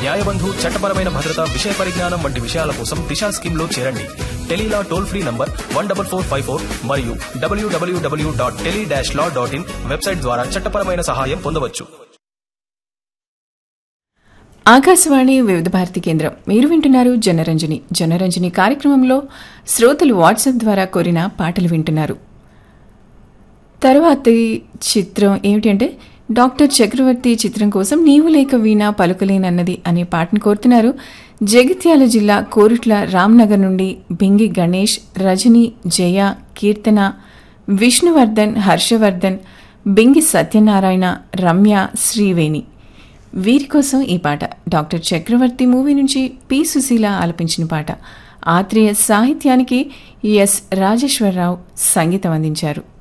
న్యాయబంధు చట్టపరమైన భద్రత విషయ పరిజ్ఞానం వంటి విషయాల కోసం దిశా స్కీమ్ లో చేరండి Tele Law toll free number one double four five four మరియు W W W dot tele dash law dot in website ద్వారా చట్టపరమైన సహాయం పొందవచ్చు ఆకాశవాణి వివిధ భారతి కేంద్రం మీరు వింటున్నారు జనరంజని జనరంజని కార్యక్రమంలో శ్రోతలు వాట్సాప్ ద్వారా కోరిన పాటలు వింటున్నారు తరువాతి చిత్రం ఏమిటంటే డాక్టర్ చక్రవర్తి చిత్రం కోసం నీవు లేక వీణా పలుకలేనన్నది అనే పాటను కోరుతున్నారు జగిత్యాల జిల్లా కోరుట్ల రామ్నగర్ నుండి బింగి గణేష్ రజని జయ కీర్తన విష్ణువర్ధన్ హర్షవర్ధన్ బింగి సత్యనారాయణ రమ్య శ్రీవేణి వీరి కోసం ఈ పాట డాక్టర్ చక్రవర్తి మూవీ నుంచి పి సుశీల ఆలపించిన పాట ఆత్రేయ సాహిత్యానికి ఎస్ రాజేశ్వరరావు సంగీతం అందించారు